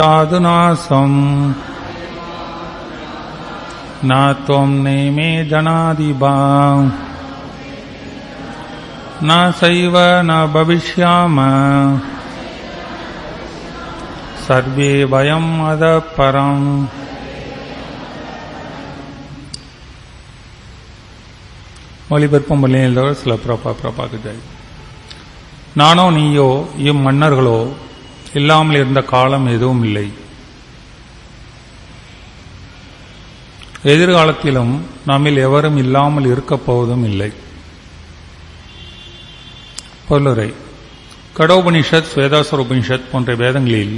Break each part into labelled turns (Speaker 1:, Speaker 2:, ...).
Speaker 1: साधुनासम् न त्वम् नेमे जनादिबा न सैव न भविष्याम सर्वे वयम् अदः परम् மொழிபெருப்பம் பள்ளியில் சில பிரபா பிரபாக்கு ஜாய் நானோ நீயோ இம்மன்னர்களோ இல்லாமல் இருந்த காலம் எதுவும் இல்லை எதிர்காலத்திலும் நம்மில் எவரும் இல்லாமல் இருக்கப் போவதும் இல்லை பொருளுரை கடோபனிஷத் ஸ்வேதாசுர உபனிஷத் போன்ற வேதங்களில்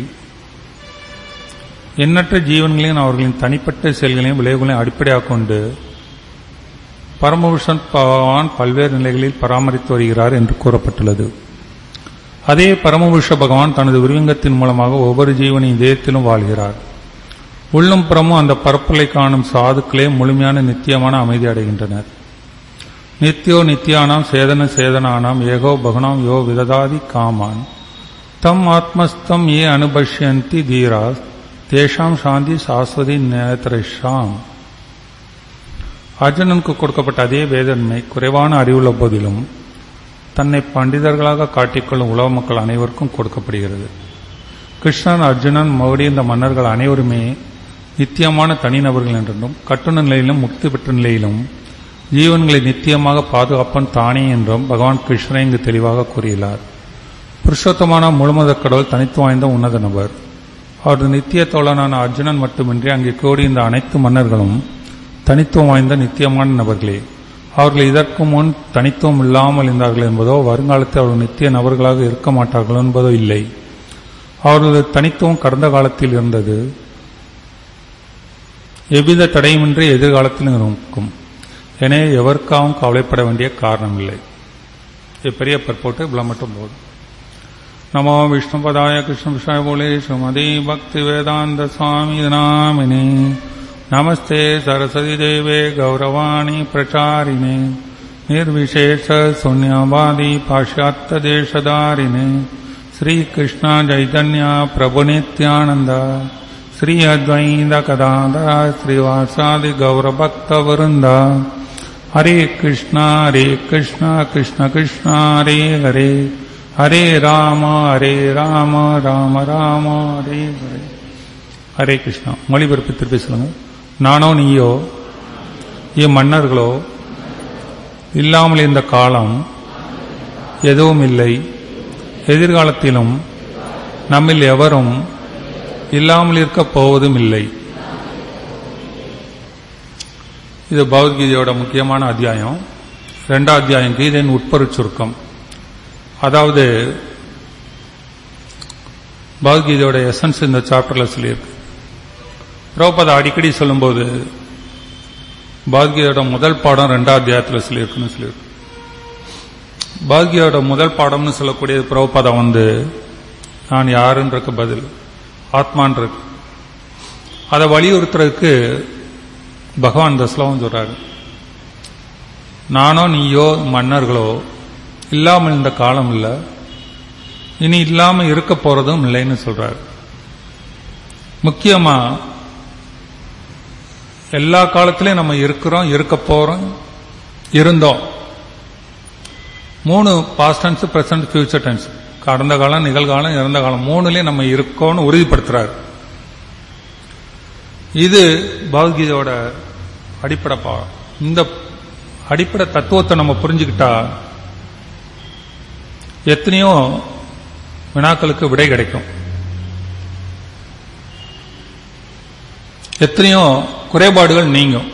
Speaker 1: எண்ணற்ற ஜீவன்களையும் அவர்களின் தனிப்பட்ட செயல்களையும் விளைவுகளையும் அடிப்படையாக கொண்டு பரமபுருஷன் பகவான் பல்வேறு நிலைகளில் பராமரித்து வருகிறார் என்று கூறப்பட்டுள்ளது அதே பரமபுருஷ பகவான் தனது விருவங்கத்தின் மூலமாக ஒவ்வொரு ஜீவனின் இதயத்திலும் வாழ்கிறார் உள்ளும் புறமும் அந்த பரப்புகளை காணும் சாதுக்களே முழுமையான நித்தியமான அமைதி அடைகின்றனர் நித்யோ நித்யானாம் சேதன சேதனானாம் ஏகோ பகுனாம் யோ விததாதி காமான் தம் ஆத்மஸ்தம் ஏ அனுபஷ்யந்தி தீராஸ் தேஷாம் சாந்தி சாஸ்வதி நேத்திரஷாம் அர்ஜுனனுக்கு கொடுக்கப்பட்ட அதே வேதன்மை குறைவான அறிவுள்ள போதிலும் தன்னை பண்டிதர்களாக காட்டிக்கொள்ளும் உலக மக்கள் அனைவருக்கும் கொடுக்கப்படுகிறது கிருஷ்ணன் அர்ஜுனன் மௌடி இந்த மன்னர்கள் அனைவருமே நித்தியமான தனிநபர்கள் என்றும் கட்டுண நிலையிலும் முக்தி பெற்ற நிலையிலும் ஜீவன்களை நித்தியமாக பாதுகாப்பன் தானே என்றும் பகவான் கிருஷ்ணன் இங்கு தெளிவாக கூறியுள்ளார் புருஷோத்தமான முழுமத கடவுள் தனித்து வாய்ந்த உன்னத நபர் அவரது நித்திய தோழனான அர்ஜுனன் மட்டுமின்றி அங்கே கூடியிருந்த அனைத்து மன்னர்களும் தனித்துவம் வாய்ந்த நித்தியமான நபர்களே அவர்கள் இதற்கு முன் தனித்துவம் இல்லாமல் இருந்தார்கள் என்பதோ வருங்காலத்தில் அவர்கள் நித்திய நபர்களாக இருக்க மாட்டார்கள் என்பதோ இல்லை அவர்களது தனித்துவம் கடந்த காலத்தில் இருந்தது எவ்வித தடையுமின்றி எதிர்காலத்திலும் இருக்கும் எனவே எவருக்காகவும் கவலைப்பட வேண்டிய காரணம் இல்லை இது பெரிய பற்போட்டு இவ்வளவு மட்டும் போதும் நமோ விஷ்ணுபதாய கிருஷ்ண விஷய போலே சுமதி பக்தி வேதாந்த சுவாமி நாமினே नमस्ते सरस्वती देवे गौरवाणी प्रचारिणे निर्विशेष शून्यवादी पाश्चात्यदेशधारिणे श्रीकृष्ण चैतन्य प्रभुनित्यानन्द श्री अद्वैत कदाधर श्रीवासादि गौरभक्तवृन्द हरे कृष्ण हरे कृष्ण कृष्ण कृष्ण हरे हरे हरे राम हरे राम राम राम हरे हरे ஹரே கிருஷ்ணா மொழிபெயர்ப்பு திருப்பி சொல்லுங்க நானோ நீயோ இம்மன்னர்களோ இல்லாமல் இருந்த காலம் எதுவும் இல்லை எதிர்காலத்திலும் நம்மில் எவரும் இல்லாமல் இருக்கப் போவதும் இல்லை இது பகவத்கீதையோட முக்கியமான அத்தியாயம் ரெண்டாம் அத்தியாயம் கீதையின் உட்பொருட் சுருக்கம் அதாவது பகவத்கீதையோட எசன்ஸ் இந்த சாப்டர்ல சொல்லியிருக்கு பிரபுபதா அடிக்கடி சொல்லும்போது பாக்யோட முதல் பாடம் ரெண்டாம் அத்தியாயத்தில் சொல்லியிருக்குன்னு சொல்லியிருக்கு பாக்யோட முதல் பாடம்னு சொல்லக்கூடிய பிரபுபதா வந்து நான் யாருன்றக்கு பதில் ஆத்மான் இருக்கு அதை வலியுறுத்துறதுக்கு பகவான் இந்த ஸ்லோகம் சொல்றாரு நானோ நீயோ மன்னர்களோ இல்லாமல் இந்த காலம் இல்லை இனி இல்லாம இருக்க போறதும் இல்லைன்னு சொல்றாரு முக்கியமா எல்லா காலத்திலையும் நம்ம இருக்கிறோம் இருக்க போறோம் இருந்தோம் மூணு past tense present future tense கடந்த காலம் நிகழ்காலம் இறந்த காலம் மூணுலயும் நம்ம இருக்கோம்னு உறுதிப்படுத்துறாரு இது பகவத்கீதையோட அடிப்படை பாடம் இந்த அடிப்படை தத்துவத்தை நம்ம புரிஞ்சுக்கிட்டா எத்தனையோ வினாக்களுக்கு விடை கிடைக்கும் எத்தனையோ குறைபாடுகள் நீங்கும்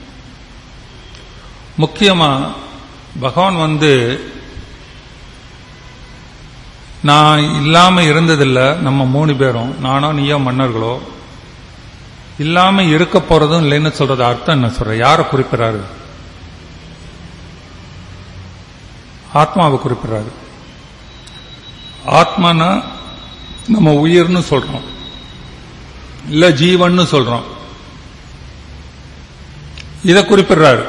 Speaker 1: முக்கியமா பகவான் வந்து நான் இல்லாம இருந்ததில்லை நம்ம மூணு பேரும் நானோ நீயோ மன்னர்களோ இல்லாம இருக்க போறதும் இல்லைன்னு சொல்றது அர்த்தம் என்ன சொல்ற யாரை குறிப்பிடுறாரு ஆத்மாவை குறிப்பிடுறாரு ஆத்மானா நம்ம உயிர்னு சொல்றோம் இல்ல ஜீவன் சொல்றோம் இதை குறிப்பிடுறாரு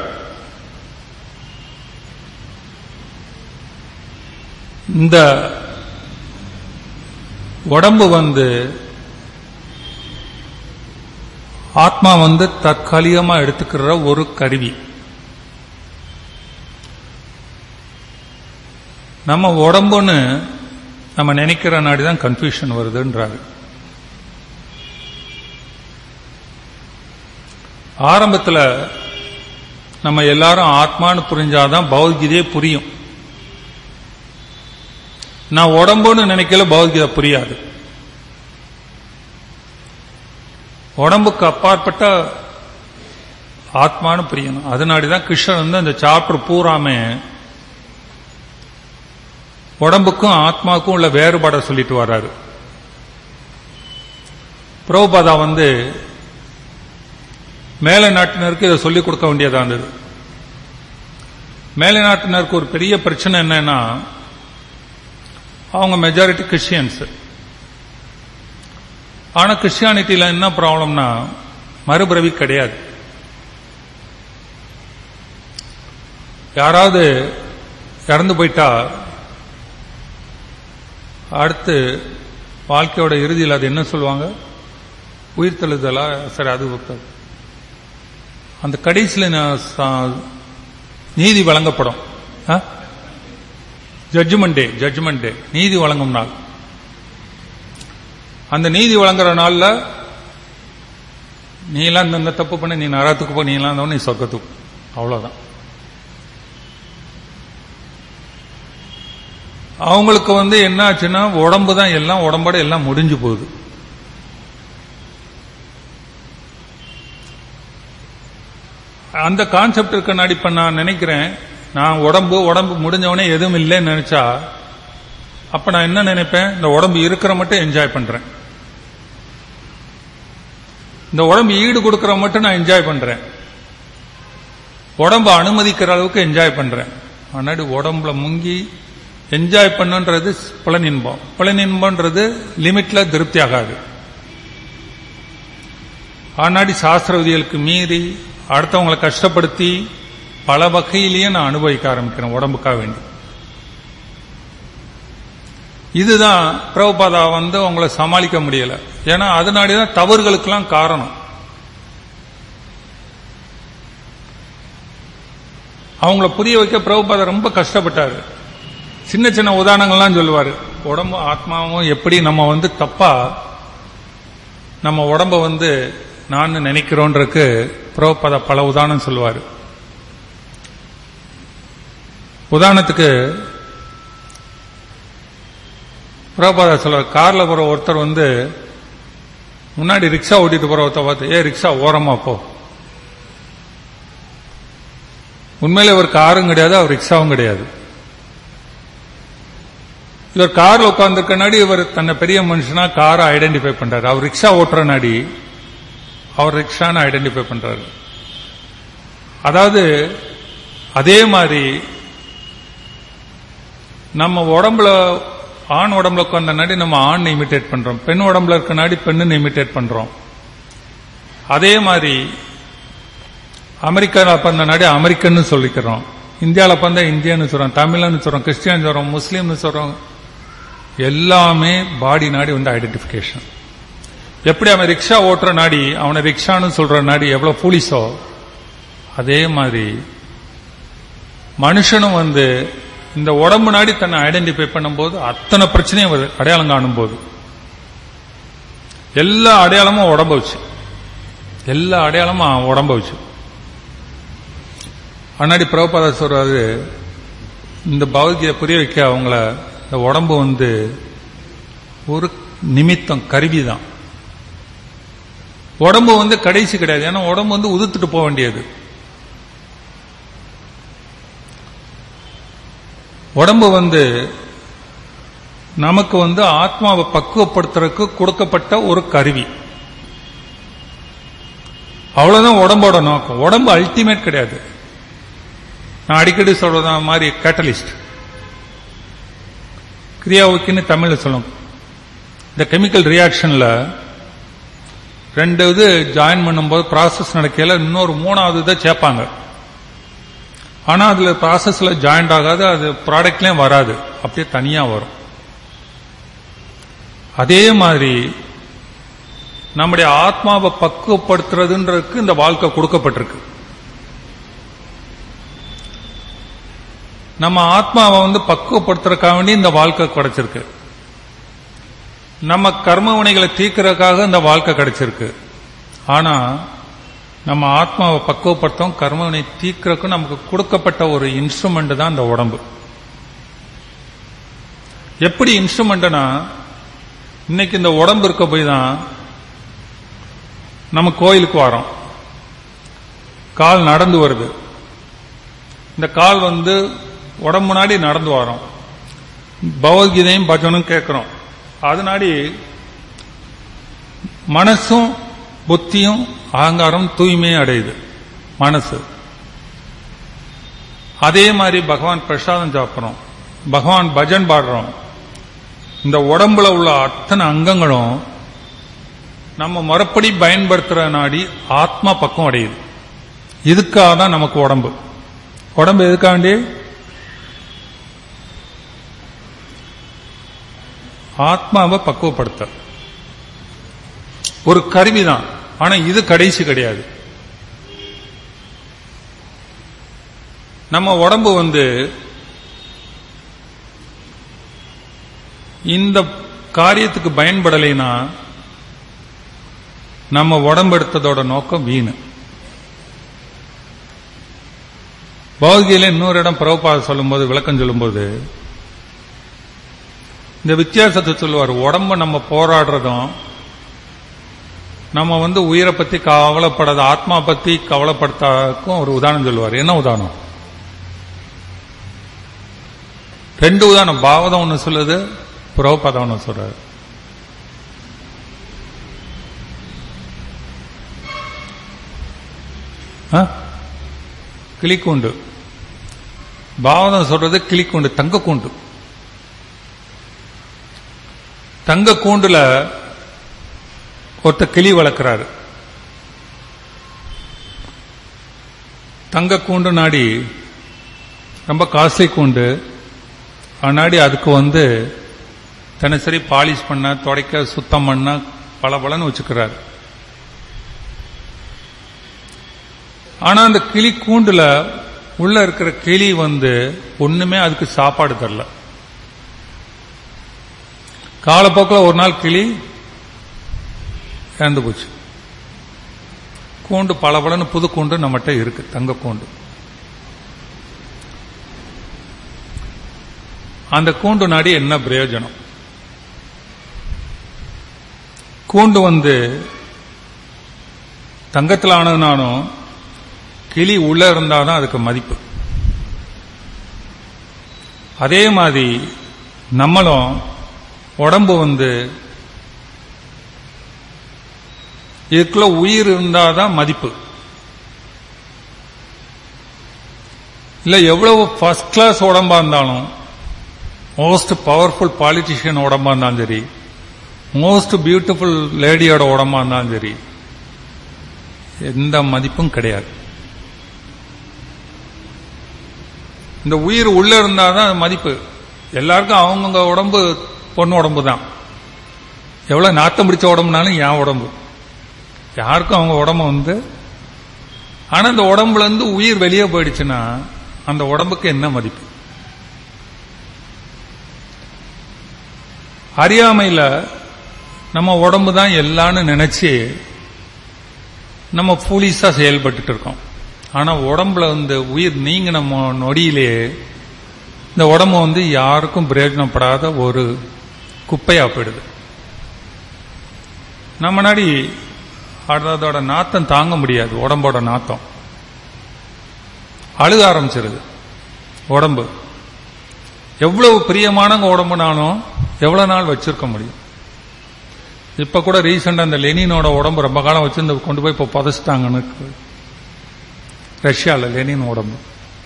Speaker 1: இந்த உடம்பு வந்து ஆத்மா வந்து தற்காலிகமா எடுத்துக்கிற ஒரு கருவி நம்ம உடம்புன்னு நம்ம நினைக்கிற நாடி தான் கன்ஃபியூஷன் வருதுன்றாரு ஆரம்பத்தில் நம்ம எல்லாரும் ஆத்மான்னு புரிஞ்சாதான் பௌத்கீதையே புரியும் நான் உடம்புன்னு நினைக்கல பௌத்கீதை புரியாது உடம்புக்கு அப்பாற்பட்ட ஆத்மான்னு புரியணும் அதனாடிதான் கிருஷ்ணன் வந்து அந்த சாப்டர் பூராமே உடம்புக்கும் ஆத்மாவுக்கும் உள்ள வேறுபாடை சொல்லிட்டு வர்றாரு புரோபாதா வந்து மேலை நாட்டினருக்கு இதை சொல்லிக் கொடுக்க வேண்டியதா இருந்தது மேலை நாட்டினருக்கு ஒரு பெரிய பிரச்சனை என்னன்னா அவங்க மெஜாரிட்டி கிறிஸ்டியன்ஸ் ஆனா கிறிஸ்டியானிட்டியில என்ன ப்ராப்ளம்னா மறுபிறவி கிடையாது யாராவது இறந்து போயிட்டா அடுத்து வாழ்க்கையோட இறுதியில் அது என்ன சொல்லுவாங்க உயிர் தழுதலா சரி அது அந்த கடைசியில் நீதி வழங்கப்படும் ஜட்ஜ்மெண்ட் டே ஜட்ஜ்மெண்ட் டே நீதி வழங்கும் நாள் அந்த நீதி வழங்குற நாள்ல நீ எல்லாம் இந்த தப்பு பண்ண நீ நரத்துக்கு போ நீ எல்லாம் இருந்தவன் நீ சொர்க்கத்துக்கு அவ்வளவுதான் அவங்களுக்கு வந்து என்ன ஆச்சுன்னா உடம்பு தான் எல்லாம் உடம்போட எல்லாம் முடிஞ்சு போகுது அந்த கான்செப்ட் இருக்க இப்ப நான் நினைக்கிறேன் நான் உடம்பு உடம்பு முடிஞ்சவனே எதுவும் இல்லைன்னு நினைச்சா அப்ப நான் என்ன நினைப்பேன் இந்த உடம்பு இருக்கிற மட்டும் என்ஜாய் பண்றேன் இந்த உடம்பு ஈடு கொடுக்கிற மட்டும் நான் என்ஜாய் பண்றேன் உடம்பு அனுமதிக்கிற அளவுக்கு என்ஜாய் பண்றேன் முன்னாடி உடம்புல முங்கி என்ஜாய் பண்ணுன்றது புலனின்பம் புலனின்பம்ன்றது லிமிட்ல திருப்தி ஆகாது ஆனாடி சாஸ்திர விதிகளுக்கு மீறி அடுத்தவங்களை கஷ்டப்படுத்தி பல வகையிலேயே நான் அனுபவிக்க ஆரம்பிக்கிறேன் உடம்புக்காக வேண்டி இதுதான் பிரபுபாதா வந்து உங்களை சமாளிக்க முடியல ஏன்னா அதனாடிதான் தவறுகளுக்கெல்லாம் காரணம் அவங்கள புரிய வைக்க பிரபுபாதா ரொம்ப கஷ்டப்பட்டாரு சின்ன சின்ன உதாரணங்கள்லாம் சொல்லுவாரு உடம்பு ஆத்மாவும் எப்படி நம்ம வந்து தப்பா நம்ம உடம்ப வந்து நான் நினைக்கிறோன்றக்கு பிரபுபாதா பல உதாரணம் சொல்லுவாரு உதாரணத்துக்கு பிரபாதா சொல்லுவார் கார்ல போற ஒருத்தர் வந்து முன்னாடி ரிக்ஷா ஓட்டிட்டு போற ஒருத்தர் பார்த்து ஏ ரிக்ஷா ஓரமா போ உண்மையில இவர் காரும் கிடையாது அவர் ரிக்ஷாவும் கிடையாது இவர் கார்ல உட்கார்ந்துருக்க நாடி இவர் தன்னை பெரிய மனுஷனா காரை ஐடென்டிஃபை பண்றாரு அவர் ரிக்ஷா ஓட்டுற நாடி அவர் ரிக்ஷான்னு ஐடென்டிஃபை பண்றாரு அதாவது அதே மாதிரி நம்ம உடம்புல ஆண் உடம்புல உட்கார்ந்த நாடி நம்ம ஆண் இமிட்டேட் பண்றோம் பெண் உடம்புல இருக்க நாடி பெண்ணு இமிட்டேட் பண்றோம் அதே மாதிரி அமெரிக்காவில் பிறந்த நாடி அமெரிக்கன்னு சொல்லிக்கிறோம் இந்தியாவில் பிறந்த இந்தியன்னு சொல்றோம் தமிழ்னு சொல்றோம் கிறிஸ்டியன் சொல்றோம் முஸ்லீம்னு சொல்றோம் எல்லாமே பாடி நாடி வந்து ஐடென்டிபிகேஷன் எப்படி அவன் ரிக்ஷா ஓட்டுற நாடி அவனை ரிக்ஷான்னு சொல்ற நாடி எவ்வளவு பூலிசோ அதே மாதிரி மனுஷனும் வந்து இந்த உடம்பு நாடி தன்னை ஐடென்டிஃபை பண்ணும்போது அத்தனை பிரச்சனையும் வருது அடையாளம் காணும் போது எல்லா அடையாளமும் உடம்ப வச்சு எல்லா அடையாளமும் உடம்ப வச்சு அண்ணாடி பிரபுபாதா சொல்றாரு இந்த பௌத்திய புரிய வைக்க அவங்கள இந்த உடம்பு வந்து ஒரு நிமித்தம் கருவி தான் உடம்பு வந்து கடைசி கிடையாது ஏன்னா உடம்பு வந்து உதுத்துட்டு போக வேண்டியது உடம்பு வந்து நமக்கு வந்து ஆத்மாவை பக்குவப்படுத்துறதுக்கு கொடுக்கப்பட்ட ஒரு கருவி அவ்வளவுதான் உடம்போட நோக்கம் உடம்பு அல்டிமேட் கிடையாது நான் அடிக்கடி சொல்றத மாதிரி கேட்டலிஸ்ட் கிரியாவுக்குன்னு தமிழ்ல சொல்லும் இந்த கெமிக்கல் ரியாக்ஷன்ல ரெண்டு இது ஜாயின் பண்ணும்போது ப்ராசஸ் நடக்கையில இன்னொரு மூணாவது இதை சேர்ப்பாங்க ஆனா அதுல ப்ராசஸ்ல ஜாயிண்ட் ஆகாது அது ப்ராடக்ட்லயும் வராது அப்படியே தனியா வரும் அதே மாதிரி நம்முடைய ஆத்மாவை பக்குவப்படுத்துறதுன்றதுக்கு இந்த வாழ்க்கை கொடுக்கப்பட்டிருக்கு நம்ம ஆத்மாவை வந்து பக்குவப்படுத்துறதுக்காக வேண்டி இந்த வாழ்க்கை கிடைச்சிருக்கு நம்ம கர்ம வினைகளை தீர்க்கறதுக்காக இந்த வாழ்க்கை கிடைச்சிருக்கு ஆனா நம்ம ஆத்மாவை பக்குவப்படுத்தும் கர்மவினை தீர்க்கறதுக்கும் நமக்கு கொடுக்கப்பட்ட ஒரு இன்ஸ்ட்ருமெண்ட் தான் இந்த உடம்பு எப்படி இன்ஸ்ட்ருமெண்ட்னா இன்னைக்கு இந்த உடம்பு இருக்க போய் தான் நம்ம கோயிலுக்கு வரோம் கால் நடந்து வருது இந்த கால் வந்து உடம்பு முன்னாடி நடந்து வரோம் பகவத்கீதையும் பஜனும் கேட்கிறோம் அதனாடி மனசும் புத்தியும் அகங்காரம் தூய்மையை அடையுது மனசு அதே மாதிரி பகவான் பிரசாதம் சாப்பிட்றோம் பகவான் பஜன் பாடுறோம் இந்த உடம்புல உள்ள அத்தனை அங்கங்களும் நம்ம மறுபடி பயன்படுத்துற நாடி ஆத்மா பக்கம் அடையுது இதுக்காக தான் நமக்கு உடம்பு உடம்பு எதுக்காண்டி ஆத்மாவை பக்குவப்படுத்த ஒரு கருவிதான் ஆனா இது கடைசி கிடையாது நம்ம உடம்பு வந்து இந்த காரியத்துக்கு பயன்படலைன்னா நம்ம உடம்பு எடுத்ததோட நோக்கம் வீணு பௌதியில இன்னொரு இடம் பிரபுபாத சொல்லும்போது விளக்கம் சொல்லும்போது இந்த வித்தியாசத்தை சொல்லுவார் உடம்ப நம்ம போராடுறதும் நம்ம வந்து உயிரை பத்தி கவலைப்படாத ஆத்மா பத்தி கவலைப்படுத்தாக்கும் ஒரு உதாரணம் சொல்லுவார் என்ன உதாரணம் ரெண்டு உதாரணம் பாவதம் ஒண்ணு சொல்லுது புரோபதம் ஒண்ணு சொல்றாரு ஆ? கிளிக்கூண்டு பாவதம் சொல்றது கிளிக்கூண்டு தங்க கூண்டு தங்க கூண்டுல ஒருத்த கிளி வளர்க்கிறாரு தங்க கூண்டு நாடி ரொம்ப காஸ்ட்லி கூண்டு ஆனாடி அதுக்கு வந்து தினசரி பாலிஷ் பண்ண துடைக்க சுத்தம் பண்ண பல பலன்னு வச்சுக்கிறாரு ஆனா அந்த கிளி கூண்டுல உள்ள இருக்கிற கிளி வந்து ஒண்ணுமே அதுக்கு சாப்பாடு தரல காலப்போக்கில் ஒரு நாள் கிளி இறந்து போச்சு கூண்டு பளபளன்னு புது கூண்டு நம்மகிட்ட இருக்கு தங்க கூண்டு அந்த கூண்டு நாடி என்ன பிரயோஜனம் கூண்டு வந்து தங்கத்தில் ஆனதுனாலும் கிளி உள்ள இருந்தாதான் அதுக்கு மதிப்பு அதே மாதிரி நம்மளும் உடம்பு வந்து இதுக்குள்ள உயிர் இருந்தாதான் மதிப்பு இல்ல எவ்வளவு ஃபர்ஸ்ட் கிளாஸ் உடம்பா இருந்தாலும் மோஸ்ட் பவர்ஃபுல் பாலிட்டிஷியன் உடம்பா இருந்தாலும் சரி மோஸ்ட் பியூட்டிஃபுல் லேடியோட உடம்பா இருந்தாலும் சரி எந்த மதிப்பும் கிடையாது இந்த உயிர் உள்ள இருந்தாதான் அது மதிப்பு எல்லாருக்கும் அவங்கவுங்க உடம்பு பொண்ணு உடம்பு தான் எவ்வளவு நாத்தம் பிடிச்ச உடம்புனாலும் என் உடம்பு யாருக்கும் அவங்க உடம்பு வந்து ஆனா அந்த உடம்புல இருந்து உயிர் வெளியே போயிடுச்சுன்னா அந்த உடம்புக்கு என்ன மதிப்பு அறியாமையில நம்ம உடம்பு தான் எல்லான்னு நினைச்சு நம்ம ஃபூலிஸா செயல்பட்டு இருக்கோம் ஆனா உடம்புல வந்து உயிர் நீங்கின மொ- நொடியிலே இந்த உடம்பு வந்து யாருக்கும் பிரயோஜனப்படாத ஒரு குப்பையா போயிடுது நம்ம நாடி அதோட நாத்தம் தாங்க முடியாது உடம்போட நாத்தம் அழுக ஆரம்பிச்சிருது உடம்பு எவ்வளவு பிரியமானவங்க உடம்புனாலும் எவ்வளவு நாள் வச்சிருக்க முடியும் இப்ப கூட ரீசெண்டா அந்த லெனினோட உடம்பு ரொம்ப காலம் வச்சிருந்து கொண்டு போய் இப்ப புதைச்சிட்டாங்கன்னு இருக்கு. ரஷ்யால லெனின் உடம்பு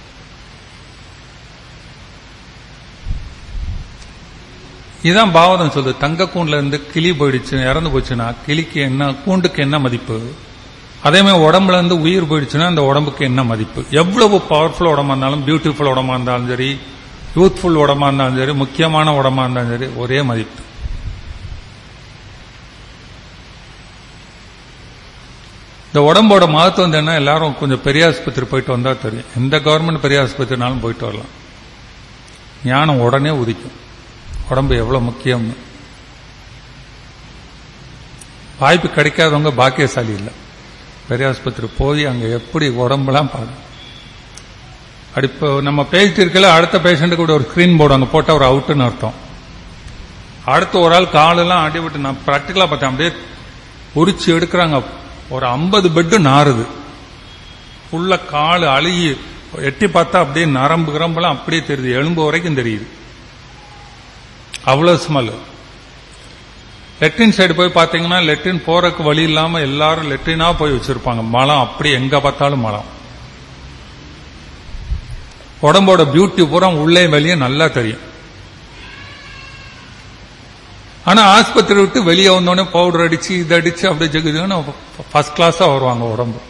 Speaker 1: இதான் பாவதம் சொல்லுது தங்க கூண்டுல இருந்து கிளி போயிடுச்சு இறந்து போச்சுன்னா கிளிக்கு என்ன கூண்டுக்கு என்ன மதிப்பு அதே மாதிரி உடம்புல இருந்து உயிர் போயிடுச்சுன்னா அந்த உடம்புக்கு என்ன மதிப்பு எவ்வளவு பவர்ஃபுல் உடம்பா இருந்தாலும் பியூட்டிஃபுல் உடம்பா இருந்தாலும் சரி யூத்ஃபுல் உடம்பா இருந்தாலும் சரி முக்கியமான உடம்பா இருந்தாலும் சரி ஒரே மதிப்பு இந்த உடம்போட மகத்துவம் என்ன எல்லாரும் கொஞ்சம் பெரிய ஆஸ்பத்திரி போயிட்டு வந்தா தெரியும் எந்த கவர்மெண்ட் பெரிய ஆஸ்பத்திரினாலும் போயிட்டு வரலாம் ஞானம் உடனே உதிக்கும் உடம்பு எவ்வளவு முக்கியம்னு வாய்ப்பு கிடைக்காதவங்க பாக்கியசாலி இல்லை பெரிய ஆஸ்பத்திரி போய் அங்க எப்படி உடம்பெல்லாம் பார்க்கணும் அப்படி இப்போ நம்ம பேசிட்டு இருக்கல அடுத்த பேஷண்ட்டுக்கு கூட ஒரு ஸ்கிரீன் போர்டு அங்கே போட்டால் ஒரு அவுட்டுன்னு அர்த்தம் அடுத்த ஒரு ஆள் காலெல்லாம் அடிபட்டு நான் ப்ராக்டிக்கலாக பார்த்தேன் அப்படியே உரிச்சு எடுக்கிறாங்க ஒரு ஐம்பது பெட்டு நாறுது உள்ள கால் அழுகி எட்டி பார்த்தா அப்படியே நரம்பு கிரம்பெல்லாம் அப்படியே தெரியுது எலும்பு வரைக்கும் தெரியுது அவ்வளவு ஸ்மெல் லெட்டின் சைடு போய் பார்த்தீங்கன்னா லெட்டின் போறதுக்கு வழி இல்லாம எல்லாரும் லெட்டினா போய் வச்சிருப்பாங்க மலம் அப்படி எங்க பார்த்தாலும் மலம் உடம்போட பியூட்டி பூரா உள்ளே வெளியே நல்லா தெரியும் ஆனா ஆஸ்பத்திரி விட்டு வெளியே வந்தோடனே பவுடர் அடிச்சு இது அடிச்சு அப்படியே ஜெகுதுன்னு ஃபர்ஸ்ட் கிளாஸா வருவாங்க உடம்பு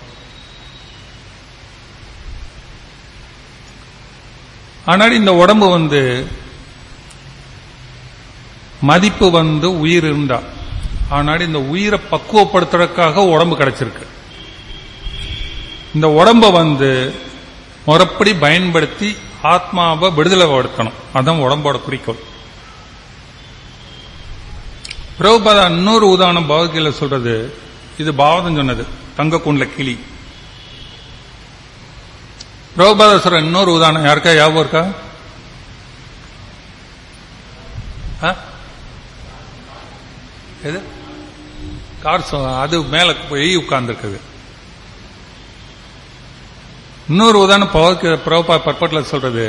Speaker 1: ஆனால் இந்த உடம்பு வந்து மதிப்பு வந்து உயிர் இருந்தா ஆனால் இந்த உயிரை பக்குவப்படுத்துறதுக்காக உடம்பு கிடைச்சிருக்கு இந்த உடம்ப வந்து முறைப்படி பயன்படுத்தி ஆத்மாவை விடுதலை படுத்தணும் அதான் உடம்போட குறிக்கோள் பிரபுபாதா இன்னொரு உதாரணம் பகவத்கீதை சொல்றது இது பாவதம் சொன்னது தங்க கூண்ல கிளி பிரபுபாதா சொல்ற இன்னொரு உதாரணம் யாருக்கா ஞாபகம் இருக்கா ஆ? எது கார் சொ- அது மேல போய் உட்கார்ந்துருக்குது இன்னொரு உதாரணம் பவருக்கு பிரபா பர்பட்ல சொல்றது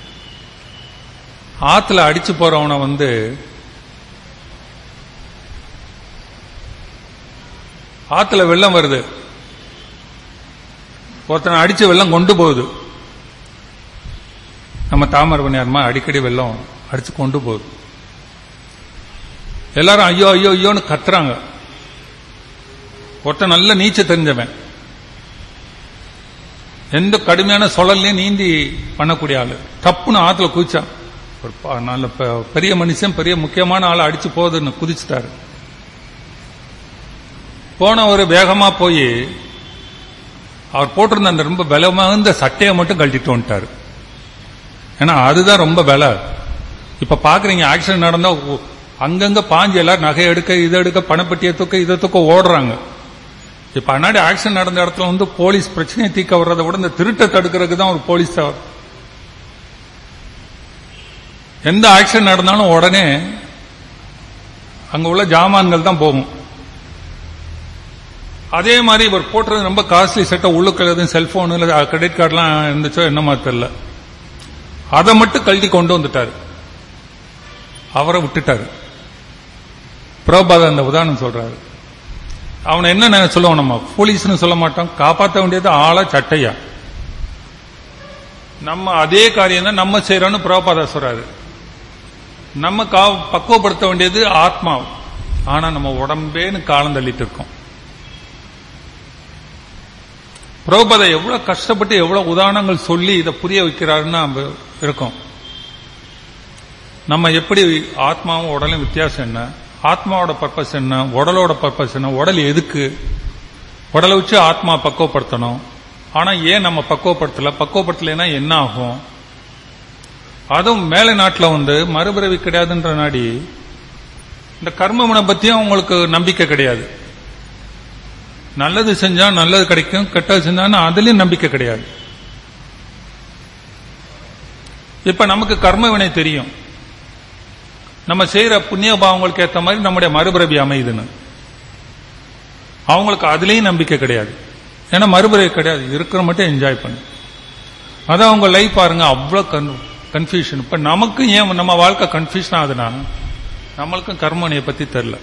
Speaker 1: ஆத்துல அடிச்சு போறவனை வந்து ஆத்துல வெள்ளம் வருது ஒருத்தனை அடிச்சு வெள்ளம் கொண்டு போகுது நம்ம தாமரபணியாரமா அடிக்கடி வெள்ளம் அடிச்சு கொண்டு போகுது எல்லாரும் ஐயோ ஐயோ ஐயோன்னு கத்துறாங்க ஒருத்தன் நல்ல நீச்சல் தெரிஞ்சவன் எந்த கடுமையான சுழல்லையும் நீந்தி பண்ணக்கூடிய ஆளு தப்புன்னு ஆத்துல குதிச்சான் ஒரு ப- நல்ல பெ- பெரிய மனுஷன் பெரிய முக்கியமான ஆளை அடிச்சு போகுதுன்னு குதிச்சுட்டாரு போனவர் வேகமா போய் அவர் போட்டிருந்த அந்த ரொம்ப பலமாந்த சட்டையை மட்டும் கழட்டிட்டு வந்துட்டாரு ஏன்னா அதுதான் ரொம்ப விலை இப்ப பாக்குறீங்க ஆக்சிடென்ட் நடந்தா ஒ- அங்கங்க பாஞ்சு எல்லாரும் நகை எடுக்க இதை எடுக்க பணப்பட்டியை தூக்க இதை தூக்க ஓடுறாங்க இப்ப அன்னாடி ஆக்சிடென்ட் நடந்த இடத்துல வந்து போலீஸ் பிரச்சனையை தீக்க வர்றதை விட இந்த திருட்டை தடுக்கிறதுக்கு தான் ஒரு போலீஸ் தேவை. எந்த ஆக்சிடென்ட் நடந்தாலும் உடனே அங்க உள்ள ஜாமான்கள் தான் போகும் அதே மாதிரி இவர் போட்டுறது ரொம்ப காஸ்ட்லி செட்டை உள்ளுக்குள்ள எதுவும் செல்போன் இல்ல கிரெடிட் கார்டுலாம் இருந்துச்சோ என்னமா தெரியல அதை மட்டும் கழட்டி கொண்டு வந்துட்டாரு அவரை விட்டுட்டாரு பிரபாத அந்த உதாரணம் சொல்றாரு அவனை என்ன நினை- சொல்லுவோம் நம்ம போலீஸ்னு சொல்ல மாட்டோம் காப்பாற்ற வேண்டியது ஆளா சட்டையா நம்ம அதே காரியம் தான் நம்ம செய்யறோம்னு பிரபாதா சொல்றாரு நம்ம கா- பக்குவப்படுத்த வேண்டியது ஆத்மா ஆனா நம்ம உடம்பேன்னு காலம் தள்ளிட்டு இருக்கோம் பிரபுபதை எவ்வளவு கஷ்டப்பட்டு எவ்வளவு உதாரணங்கள் சொல்லி இதை புரிய வைக்கிறாருன்னு நம்ம இருக்கோம் நம்ம எப்படி ஆத்மாவும் உடலும் வித்தியாசம் என்ன ஆத்மாவோட பர்பஸ் என்ன உடலோட பர்பஸ் என்ன உடல் எதுக்கு உடலை வச்சு ஆத்மா பக்குவப்படுத்தணும் ஆனா ஏன் நம்ம பக்குவப்படுத்தல பக்குவப்படுத்தலைன்னா என்ன ஆகும் அதுவும் மேலை நாட்டில் வந்து மறுபிறவி கிடையாதுன்ற நாடி இந்த கர்மமனை பத்தியும் உங்களுக்கு நம்பிக்கை கிடையாது நல்லது செஞ்சா நல்லது கிடைக்கும் கெட்டது செஞ்சான்னு அதுலயும் நம்பிக்கை கிடையாது இப்ப நமக்கு கர்ம வினை தெரியும் நம்ம செய்யற புண்ணிய பாவங்களுக்கு ஏத்த மாதிரி நம்முடைய மறுபிறவி அமையுதுன்னு அவங்களுக்கு அதுலயும் நம்பிக்கை கிடையாது ஏன்னா மறுபிறவி கிடையாது இருக்கிற மட்டும் என்ஜாய் பண்ணு அதான் அவங்க லைஃப் பாருங்க அவ்வளவு கன்ஃபியூஷன் இப்ப நமக்கு ஏன் நம்ம வாழ்க்கை கன்ஃபியூஷன் ஆகுதுன்னா நம்மளுக்கும் கர்மனையை பத்தி தெரியல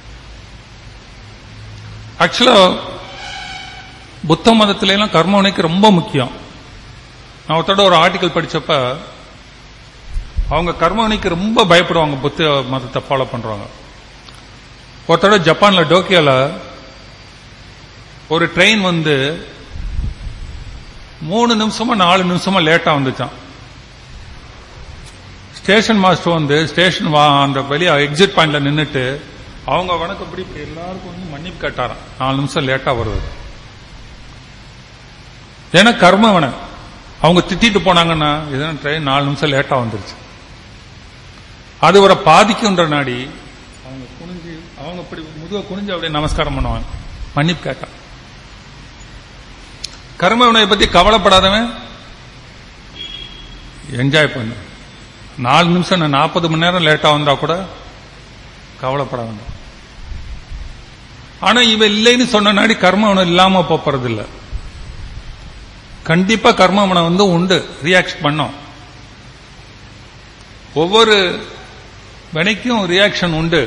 Speaker 1: ஆக்சுவலா புத்த மதத்துல எல்லாம் கர்மவினைக்கு ரொம்ப முக்கியம் நான் ஒருத்தோட ஒரு ஆர்டிக்கல் படிச்சப்ப அவங்க கர்மவினைக்கு ரொம்ப பயப்படுவாங்க புத்த மதத்தை ஃபாலோ பண்றவங்க ஒருத்தோட ஜப்பான்ல டோக்கியோல ஒரு ட்ரெயின் வந்து மூணு நிமிஷமா நாலு நிமிஷமா லேட்டா வந்துச்சான் ஸ்டேஷன் மாஸ்டர் வந்து ஸ்டேஷன் அந்த வெளியே எக்ஸிட் பாயிண்ட்ல நின்னுட்டு அவங்க வணக்கப்படி இப்படி எல்லாருக்கும் வந்து மன்னிப்பு கேட்டாராம் நாலு நிமிஷம் லேட்டா வருவது ஏன்னா கர்மவனை அவங்க திட்டிட்டு போனாங்கன்னா இதெல்லாம் ட்ரெயின் நாலு நிமிஷம் லேட்டா வந்துருச்சு அது ஒரு பாதிக்குன்ற நாடி அவங்க குனிஞ்சு அவங்க இப்படி முதுக குனிஞ்சு அப்படியே நமஸ்காரம் பண்ணுவாங்க மன்னிப்பு கேட்டா கர்மவினையை பத்தி கவலைப்படாதவன் என்ஜாய் பண்ணு நாலு நிமிஷம் நான் நாற்பது மணி நேரம் லேட்டா வந்தா கூட கவலைப்பட வேண்டாம் ஆனா இவ இல்லைன்னு சொன்ன நாடி கர்மவனம் இல்லாம போறது இல்ல கண்டிப்பா கர்மவனம் வந்து உண்டு ரியாக்ட் பண்ணும் ஒவ்வொரு வினைக்கும் ரியாக்ஷன் உண்டு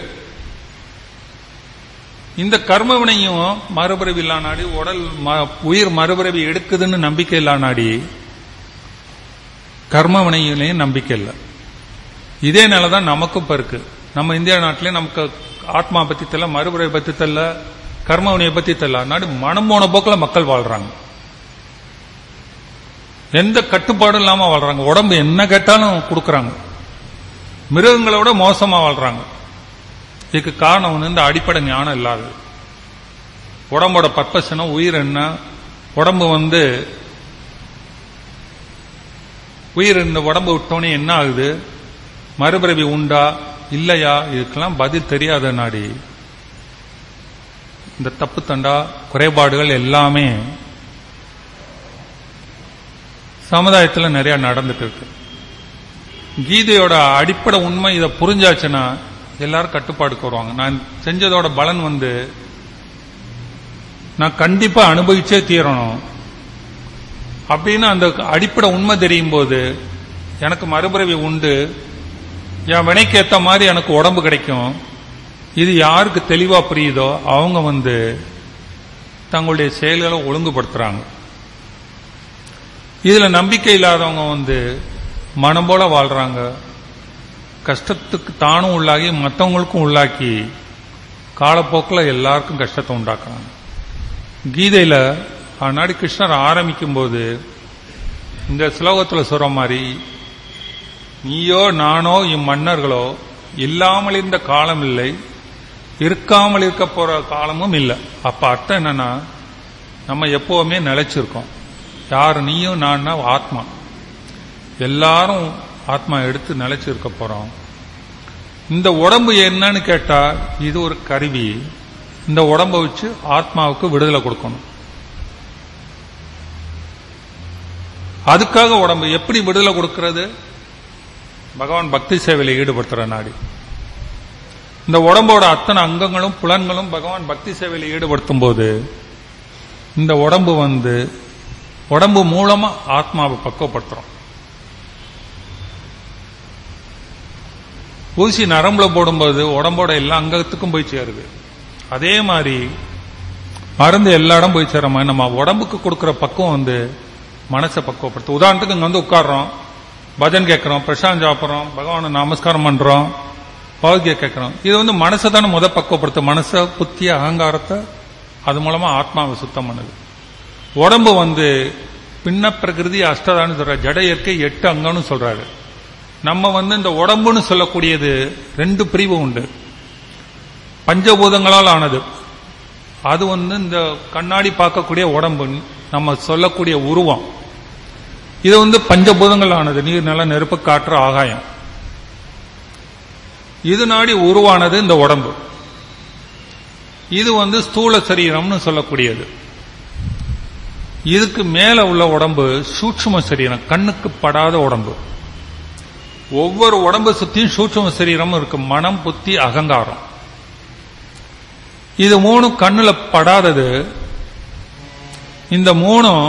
Speaker 1: இந்த கர்மவினையும் மறுபிறவி இல்லா நாடி உடல் ம- உயிர் மறுபிறவி எடுக்குதுன்னு நம்பிக்கை இல்லா நாடி கர்மவினையிலையும் நம்பிக்கை இல்லை இதே நிலை தான் நமக்கும் இப்ப இருக்கு நம்ம இந்தியா நாட்டிலே நமக்கு ஆத்மா பத்தி தெரியல மறுபிறவி பத்தி தெரியல கர்மவினையை பத்தி தெரியல நாடு மனம் போன போக்கில் மக்கள் வாழ்றாங்க எந்த கட்டுப்பாடும் இல்லாம வாழ்றாங்க உடம்பு என்ன கேட்டாலும் கொடுக்கறாங்க மிருகங்களை விட மோசமா வாழ்றாங்க இதுக்கு காரணம் வந்து இந்த அடிப்படை ஞானம் இல்லாதது உடம்போட பர்பஸ் என்ன உயிர் என்ன உடம்பு வந்து உயிர் இந்த உடம்பு விட்டோன்னே என்ன ஆகுது மறுபிறவி உண்டா இல்லையா இதுக்கெல்லாம் பதில் தெரியாத நாடி இந்த தப்பு தண்டா குறைபாடுகள் எல்லாமே சமுதாயத்தில் நிறைய நடந்துட்டு இருக்கு கீதையோட அடிப்படை உண்மை இதை புரிஞ்சாச்சுன்னா எல்லாரும் கட்டுப்பாடுக்கு வருவாங்க நான் செஞ்சதோட பலன் வந்து நான் கண்டிப்பா அனுபவிச்சே தீரணும் அப்படின்னு அந்த அடிப்படை உண்மை தெரியும் போது எனக்கு மறுபிறவி உண்டு என் வினைக்கு ஏத்த மாதிரி எனக்கு உடம்பு கிடைக்கும் இது யாருக்கு தெளிவா புரியுதோ அவங்க வந்து தங்களுடைய செயல்களை ஒழுங்குபடுத்துறாங்க இதுல நம்பிக்கை இல்லாதவங்க வந்து மனம் போல வாழ்றாங்க கஷ்டத்துக்கு தானும் உள்ளாகி மற்றவங்களுக்கும் உள்ளாக்கி காலப்போக்கில் எல்லாருக்கும் கஷ்டத்தை உண்டாக்குறாங்க கீதையில ஆனாடி கிருஷ்ணர் ஆரம்பிக்கும் போது இந்த ஸ்லோகத்தில் சொல்ற மாதிரி நீயோ நானோ இம்மன்னர்களோ இல்லாமல் இருந்த காலம் இல்லை இருக்காமல் இருக்க போற காலமும் இல்லை அப்ப அர்த்தம் என்னன்னா நம்ம எப்பவுமே நிலைச்சிருக்கோம் யார் நீயும் நான்னா ஆத்மா எல்லாரும் ஆத்மா எடுத்து நிலைச்சிருக்க போறோம் இந்த உடம்பு என்னன்னு கேட்டா இது ஒரு கருவி இந்த உடம்பை வச்சு ஆத்மாவுக்கு விடுதலை கொடுக்கணும் அதுக்காக உடம்பு எப்படி விடுதலை கொடுக்கிறது பகவான் பக்தி சேவையில் ஈடுபடுத்துற நாடி இந்த உடம்போட அத்தனை அங்கங்களும் புலன்களும் பகவான் பக்தி சேவையில் ஈடுபடுத்தும் போது இந்த உடம்பு வந்து உடம்பு மூலமா ஆத்மாவை பக்குவப்படுத்துறோம் ஊசி நரம்புல போடும்போது உடம்போட எல்லா அங்கத்துக்கும் போய் சேருது அதே மாதிரி மருந்து எல்லா இடம் போய் சேர மாதிரி நம்ம உடம்புக்கு கொடுக்கிற பக்குவம் வந்து மனசை பக்குவப்படுத்தும் உதாரணத்துக்கு இங்க வந்து உட்கார்றோம் பஜன் கேட்கிறோம் பிரசாந்த் சாப்பிட்றோம் பகவானை நமஸ்காரம் பண்றோம் பௌகிய கேட்கிறோம் இது வந்து மனசை தானே முத பக்குவப்படுத்தும் மனசை புத்தி அகங்காரத்தை அது மூலமா ஆத்மாவை சுத்தம் பண்ணுது உடம்பு வந்து பின்ன பிரகிருதி அஷ்டதான்னு சொல்ற ஜட இயற்கை எட்டு அங்கம்னு சொல்றாரு நம்ம வந்து இந்த உடம்புன்னு சொல்லக்கூடியது ரெண்டு பிரிவு உண்டு பஞ்சபூதங்களால் ஆனது அது வந்து இந்த கண்ணாடி பார்க்கக்கூடிய உடம்பு நம்ம சொல்லக்கூடிய உருவம் இது வந்து பஞ்சபூதங்கள் ஆனது நீர் நில நெருப்பு காற்று ஆகாயம் இது நாடி உருவானது இந்த உடம்பு இது வந்து ஸ்தூல சரீரம்னு சொல்லக்கூடியது இதுக்கு மேல உள்ள உடம்பு சூட்சும சரீரம் கண்ணுக்கு படாத உடம்பு ஒவ்வொரு உடம்பு சுத்தியும் சூட்சும சரீரம் இருக்கு மனம் புத்தி அகங்காரம் இது மூணும் கண்ணுல படாதது இந்த மூணும்